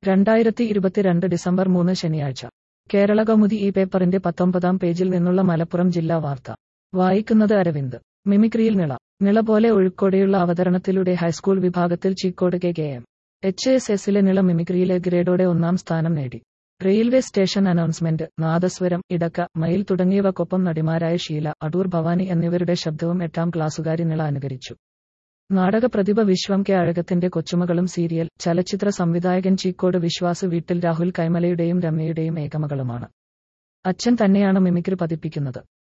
രണ്ടായിരത്തി ഇരുപത്തിരണ്ട് ഡിസംബർ മൂന്ന് ശനിയാഴ്ച കേരള കൗമുദി ഈ പേപ്പറിന്റെ പത്തൊമ്പതാം പേജിൽ നിന്നുള്ള മലപ്പുറം ജില്ലാ വാർത്ത വായിക്കുന്നത് അരവിന്ദ് മിമിക്രിയിൽ നിള നിള പോലെ ഒഴുക്കോടെയുള്ള അവതരണത്തിലൂടെ ഹൈസ്കൂൾ വിഭാഗത്തിൽ Cheekode K K M H S എസിലെ നിള മിമിക്രിയിലെ ഗ്രേഡോടെ ഒന്നാം സ്ഥാനം നേടി റെയിൽവേ സ്റ്റേഷൻ അനൗൺസ്മെന്റ് നാദസ്വരം ഇടക്ക മയിൽ തുടങ്ങിയവക്കൊപ്പം നടിമാരായ ഷീല അടൂർ ഭവാനി എന്നിവരുടെ ശബ്ദവും എട്ടാം ക്ലാസ്സുകാരി നിള അനുകരിച്ചു നാടക പ്രതിഭ വിശ്വം കെ അഴകത്തിന്റെ കൊച്ചുമകളും സീരിയൽ ചലച്ചിത്ര സംവിധായകൻ ചീക്കോട് വിശ്വാസ് വീട്ടിൽ രാഹുൽ കൈമലയുടെയും രമ്യയുടെയും ഏകമകളുമാണ് അച്ഛൻ തന്നെയാണ് മിമിക്രി പതിപ്പിക്കുന്നത്